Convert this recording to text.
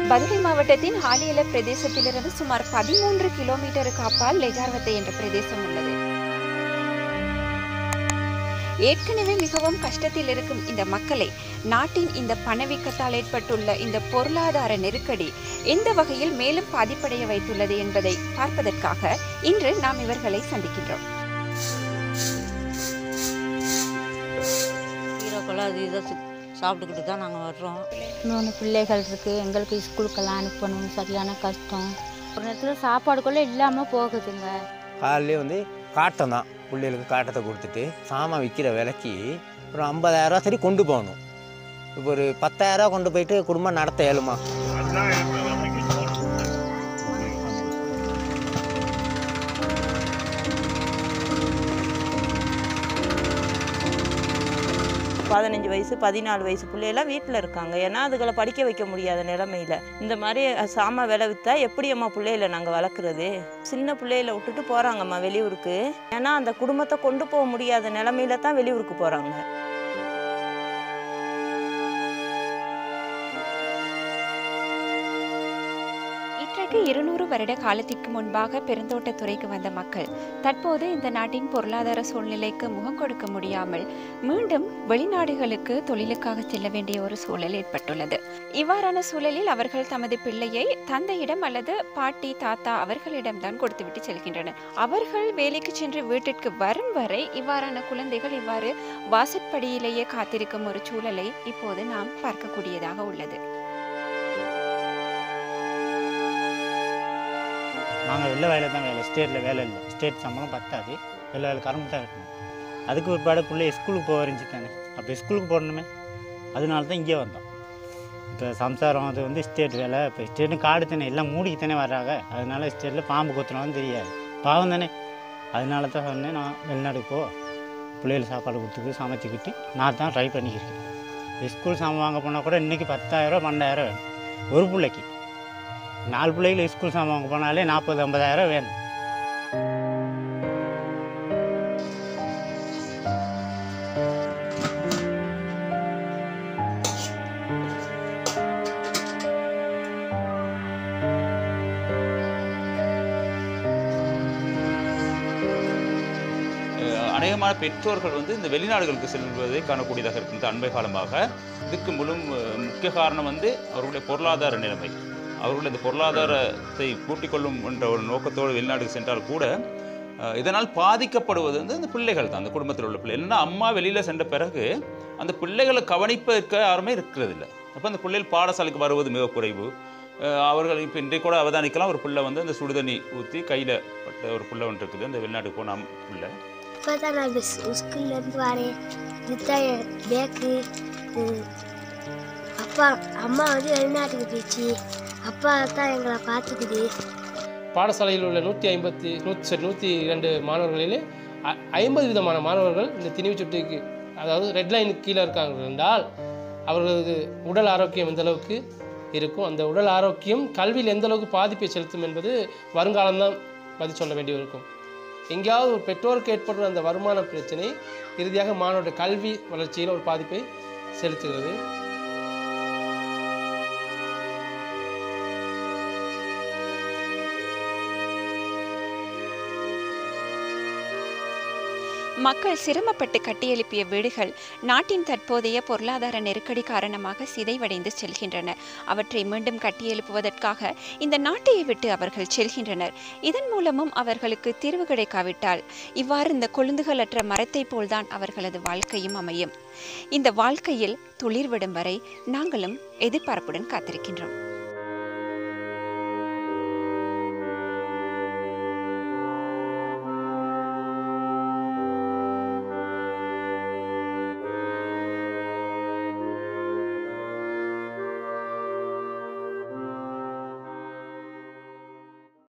பதுளை மாவட்டத்தின் ஹாலியல பிரதேசத்திலிருந்து சுமார் பதிமூன்று கிலோமீட்டருக்கு அப்பால் லெஜார்வத்தை என்ற பிரதேசம் உள்ளது ஏற்கனவே மிகவும் கஷ்டத்தில் இருக்கும் இந்த மக்களை நாட்டின் இந்த பணவீக்கத்தால் ஏற்பட்டுள்ள இந்த பொருளாதார நெருக்கடி எந்த வகையில் மேலும் பாதிப்படைய வைத்துள்ளது என்பதை பார்ப்பதற்காக இன்று நாம் இவர்களை சந்திக்கின்றோம் ஹீரோக்கெல்லாம் அது இதை சி- சாப்பிட்டுக்கிட்டு தான் நாங்கள் வர்றோம் மூணு பிள்ளைகள் இருக்குது எங்களுக்கு ஸ்கூலுக்கெல்லாம் அனுப்பணும் சரியான கஷ்டம் ஒரு நேரத்தில் சாப்பாடு கூட இல்லாமல் போகுதுங்க காலையிலே வந்து காட்டம் தான் பிள்ளைகளுக்கு காட்டத்தை கொடுத்துட்டு சாமான் விற்கிற விலைக்கு ஒரு ஐம்பதாயிரரூவா சரி கொண்டு போகணும் இப்போ ஒரு பத்தாயிரரூவா கொண்டு போயிட்டு குடும்பம் நடத்த இயலுமா பதினஞ்சு வயசு பதினாலு வயசு பிள்ளையெல்லாம் வீட்டில் இருக்காங்க ஏன்னா அதுகளை படிக்க வைக்க முடியாத நிலமையில இந்த மாதிரி சாமான் விலை விற்றா எப்படி அம்மா பிள்ளைகளை நாங்கள் வளர்க்குறது சின்ன பிள்ளையில விட்டுட்டு போகிறாங்கம்மா வெளியூருக்கு ஏன்னா அந்த குடும்பத்தை கொண்டு போக முடியாத நிலமையில தான் வெளியூருக்கு போகிறாங்க இன்றைக்கு இருநூறு வருட காலத்திற்கு முன்பாக பெருந்தோட்டத்துறைக்கு வந்த மக்கள் தற்போது இந்த நாட்டின் பொருளாதார சூழ்நிலைக்கு முகம் கொடுக்க முடியாமல் மீண்டும் வெளிநாடுகளுக்கு தொழிலுக்காக செல்ல வேண்டிய ஒரு சூழல் ஏற்பட்டுள்ளது இவ்வாறான சூழலில் அவர்கள் தமது பிள்ளையை தந்தையிடம் அல்லது பாட்டி தாத்தா அவர்களிடம்தான் கொடுத்துவிட்டு செல்கின்றனர் அவர்கள் வேலைக்கு சென்று வீட்டிற்கு வரும் வரை இவ்வாறான குழந்தைகள் இவ்வாறு வாசற்படியிலேயே காத்திருக்கும் ஒரு சூழலை இப்போது நாம் பார்க்கக்கூடியதாக உள்ளது நாங்கள் வெள்ளை வேலை தான் வேலை ஸ்டேட்டில் வேலை இல்லை ஸ்டேட் சம்பளம் பத்தாது வெள்ளை வேலை கரும்பு தான் இருக்கணும் அதுக்கு பிற்பாடு பிள்ளை ஸ்கூலுக்கு போக இருந்துச்சு தானே அப்போ ஸ்கூலுக்கு போடணுமே அதனால தான் இங்கே வந்தோம் இப்போ சம்சாரம் அது வந்து ஸ்டேட் வேலை இப்போ ஸ்டேட்டு காடு தானே எல்லாம் மூடிக்கு தானே வர்றாங்க அதனால ஸ்டேட்டில் பாம்பு கொத்துனாலும் தெரியாது பாவம் தானே அதனால தான் சொன்னேன் நான் வெளிநாட்டுக்கு போ பிள்ளைகள் சாப்பாடு கொடுத்துட்டு சமைச்சிக்கிட்டு நான் தான் ட்ரை பண்ணிக்கிறேன் ஸ்கூல் சாமான் வாங்க போனால் கூட இன்றைக்கி பத்தாயிரம் பன்னெண்டாயிரம் வேணும் ஒரு பிள்ளைக்கு நாலு பிள்ளைகள் ஸ்கூல் சாமான் வாங்க போனாலே நாற்பது ஐம்பதாயிரம் வேணும் அஹ் அநேகமான பெற்றோர்கள் வந்து இந்த வெளிநாடுகளுக்கு செல்வதை காணக்கூடியதாக இருக்கின்ற அண்மை காலமாக இதுக்கு முழு முக்கிய காரணம் வந்து அவர்களுடைய பொருளாதார நிலைமை அவர்கள் இந்த பொருளாதாரத்தை கூட்டிக் கொள்ளும் என்ற ஒரு நோக்கத்தோடு வெளிநாடுக்கு சென்றால் கூட அஹ் இதனால் பாதிக்கப்படுவது வந்து அந்த பிள்ளைகள் தான் அந்த குடும்பத்தில் உள்ள பிள்ளை இல்லைன்னா அம்மா வெளியில் சென்ற பிறகு அந்த பிள்ளைகளை கவனிப்பதற்கு யாருமே இருக்கிறதில்ல அப்போ அந்த பிள்ளைகள் பாடசாலைக்கு வருவது மிக குறைவு அஹ் அவர்கள் இப்போ இன்றைக்கு கூட அவதானிக்கலாம் ஒரு பிள்ளை வந்து அந்த சுடுதண்ணி ஊற்றி கையில் பட்ட ஒரு பிள்ளை ஒன்று இருக்குது அந்த வெளிநாட்டுக்கு போன அம்- பிள்ளை இப்போ தான் நான் பஸ் ஸ்கூல்லேருந்து வரேன் இதுதான் என் பேக்கு இது. அப்பா அம்மா வந்து வெளிநாட்டுக்கு போயிடுச்சு அப்பா தான் எங்களை பார்த்துக்குது பாடசாலையில் உள்ள நூற்றி ஐம்பத்தி நூற்றி சரி நூற்றி இரண்டு மாணவர்களிலே ஐ- ஐம்பது விதமான மாணவர்கள் இந்த திணிவு சுட்டிக்கு அதாவது ரெட் லைனுக்கு கீழே இருக்காங்க என்றால் அவர்களது உடல் ஆரோக்கியம் எந்த அளவுக்கு இருக்கும் அந்த உடல் ஆரோக்கியம் கல்வியில் எந்த அளவுக்கு பாதிப்பை செலுத்தும் என்பது வருங்காலம்தான் பதில் சொல்ல வேண்டி இருக்கும் எங்கேயாவது ஒரு பெற்றோருக்கு ஏற்படுற அந்த வருமான பிரச்சனை இறுதியாக மாணவருடைய கல்வி வளர்ச்சியில் ஒரு பாதிப்பை செலுத்துகிறது மக்கள் சிரமப்பட்டு கட்டியெழுப்பிய வீடுகள் நாட்டின் தற்போதைய பொருளாதார நெருக்கடி காரணமாக சிதைவடைந்து செல்கின்றன அவற்றை மீண்டும் கட்டியெழுப்புவதற்காக இந்த நாட்டையை விட்டு அவர்கள் செல்கின்றனர் இதன் மூலமும் அவர்களுக்கு தீர்வு கிடைக்காவிட்டால் இவ்வாறு இந்த கொழுந்துகளற்ற மரத்தைப் போல்தான் அவர்களது வாழ்க்கையும் அமையும் இந்த வாழ்க்கையில் துளிர்விடும் வரை நாங்களும் எதிர்பார்ப்புடன் காத்திருக்கின்றோம்